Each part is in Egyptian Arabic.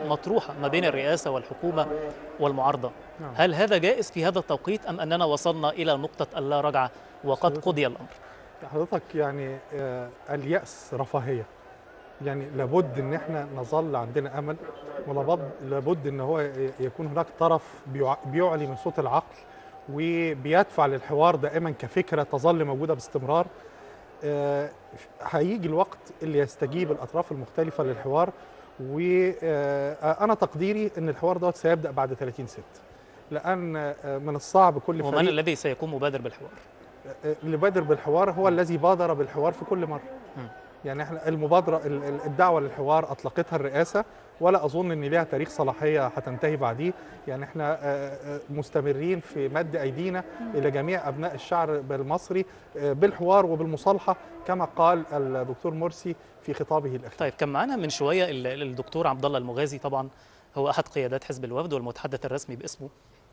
مطروحة ما بين الرئاسة والحكومة والمعارضة نعم. هل هذا جائز في هذا التوقيت أم أننا وصلنا إلى نقطة اللا رجعة وقد قضي الأمر حضرتك يعني آه، اليأس رفاهية يعني لابد ان احنا نظل عندنا امل ولابد لابد ان هو ي- يكون هناك طرف بيع- بيعلي من صوت العقل وبيدفع للحوار دائما كفكره تظل موجوده باستمرار آه، هيجي الوقت اللي يستجيب الاطراف المختلفه للحوار وانا تقديري ان الحوار دوت سيبدا بعد 30 6 لان آه، من الصعب كل ومن فريق الذي سيكون مبادر بالحوار اللي بادر بالحوار هو الذي بادر بالحوار في كل مره مم. يعني احنا المبادره ال- ال- الدعوه للحوار اطلقتها الرئاسه ولا اظن ان ليها تاريخ صلاحيه هتنتهي بعديه يعني احنا آه، آه، مستمرين في مد ايدينا الى جميع ابناء الشعب المصري آه، بالحوار وبالمصالحه كما قال الدكتور مرسي في خطابه الاخير طيب كان معانا من شوية ال- ال- الدكتور عبد الله المغازي طبعا هو أحد قيادات حزب الوفد والمتحدث الرسمي باسمه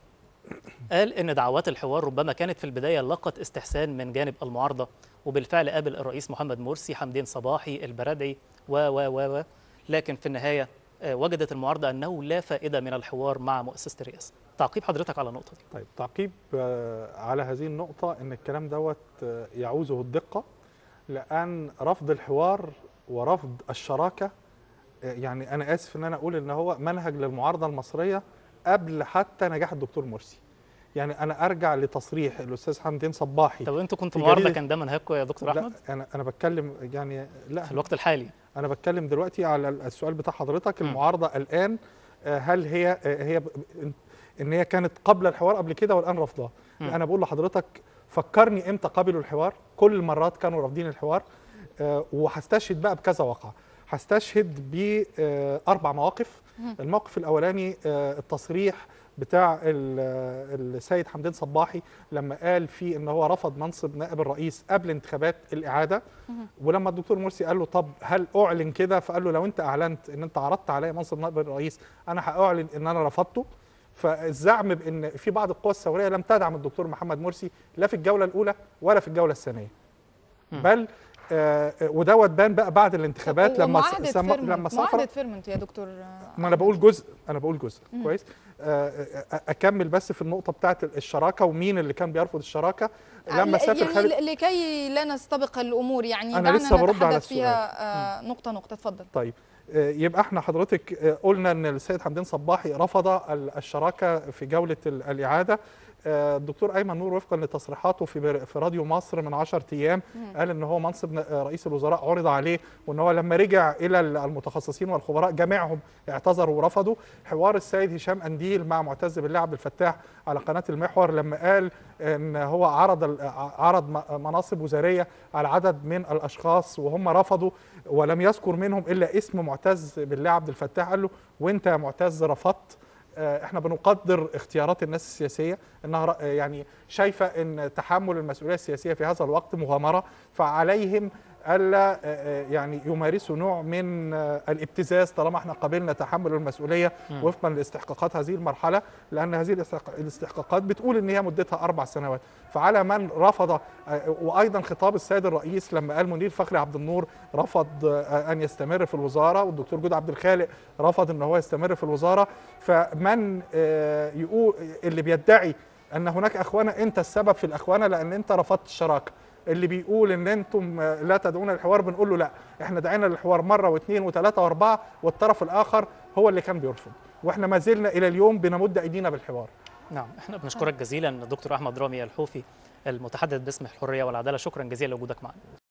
قال إن دعوات الحوار ربما كانت في البداية لقت استحسان من جانب المعارضة وبالفعل قابل الرئيس محمد مرسي حمدين صباحي البرادعي و و و و لكن في النهاية آه، وجدت المعارضة أنه لا فائدة من الحوار مع مؤسسة الرئاسة تعقيب حضرتك على النقطة دي طيب تعقيب آه، على هذه النقطة إن الكلام دوت آه، يعوزه الدقة لأن رفض الحوار ورفض الشراكة آه، يعني أنا آسف إن أنا أقول إن هو منهج للمعارضة المصرية قبل حتى نجاح الدكتور مرسي يعني أنا أرجع لتصريح الأستاذ حمدين صباحي طب أنتوا كنتوا في معارضة جريدة- كان ده منهجكم يا دكتور لا أحمد أنا أنا بتكلم يعني لا في الوقت الحالي انا بتكلم دلوقتي على السؤال بتاع حضرتك م. المعارضه الان آه، هل هي آه، هي ب- ان هي كانت قبل الحوار قبل كده والان رافضاه م. انا بقول لحضرتك فكرني امتى قبلوا الحوار كل المرات كانوا رافضين الحوار آه، وهستشهد بقى بكذا واقعه هستشهد باربع مواقف الموقف الاولاني آه، التصريح بتاع ال- آه، السيد حمدين صباحي لما قال فيه ان هو رفض منصب نائب الرئيس قبل انتخابات الاعاده ولما الدكتور مرسي قال له طب هل اعلن كده فقال له لو انت اعلنت ان انت عرضت عليا منصب نائب الرئيس انا هاعلن ان انا رفضته فالزعم بان في بعض القوى الثوريه لم تدعم الدكتور محمد مرسي لا في الجوله الاولى ولا في الجوله الثانيه مم. بل آه آه، ودوت بان بقى بعد الانتخابات لما ومعاهدة سم- فيرمونت لما سافر معاهدة فيرمونت يا دكتور ما انا بقول جزء انا بقول جزء كويس آه، آه، اكمل بس في النقطه بتاعه الشراكه ومين اللي كان بيرفض الشراكه لما سافر يعني خالد ل- لكي لا نستبق الامور يعني أنا دعنا لسه برد على نتحدث السؤال. فيها آه، نقطه نقطه اتفضل طيب آه، يبقى احنا حضرتك آه، قلنا ان السيد حمدين صباحي رفض ال- الشراكه في جوله ال- الاعاده آه، الدكتور ايمن نور وفقا لتصريحاته في بر- في راديو مصر من 10 ايام قال ان هو منصب ن- آه، رئيس الوزراء عرض عليه وان هو لما رجع الى ال- المتخصصين والخبراء جميعهم اعتذروا ورفضوا حوار السيد هشام انديل مع معتز بالله عبد الفتاح على قناه المحور لما قال ان هو عرض ال- عرض م- مناصب وزاريه على عدد من الاشخاص وهم رفضوا ولم يذكر منهم الا اسم معتز بالله عبد الفتاح قال له وانت يا معتز رفضت آه، احنا بنقدر اختيارات الناس السياسيه انها رأ- يعني شايفه ان تحمل المسؤوليه السياسيه في هذا الوقت مغامره فعليهم الا آه، آه، يعني يمارسوا نوع من آه، الابتزاز طالما احنا قبلنا تحمل المسؤوليه وفقا لاستحقاقات هذه المرحله لان هذه الاستحق- الاستحقاقات بتقول ان هي مدتها اربع سنوات فعلى من رفض آه، وايضا خطاب السيد الرئيس لما قال منير فخري عبد النور رفض آه، ان يستمر في الوزاره والدكتور جود عبد الخالق رفض ان هو يستمر في الوزاره فمن آه، يقول اللي بيدعي ان هناك اخوانه انت السبب في الاخوانه لان انت رفضت الشراكه اللي بيقول ان انتم آه، لا تدعون للحوار بنقول له لا احنا دعينا للحوار مره واثنين وثلاثه واربعه والطرف الاخر هو اللي كان بيرفض واحنا ما زلنا الى اليوم بنمد ايدينا بالحوار نعم احنا بنشكرك جزيلا دكتور احمد رامي الحوفي المتحدث باسم الحريه والعداله شكرا جزيلا لوجودك معنا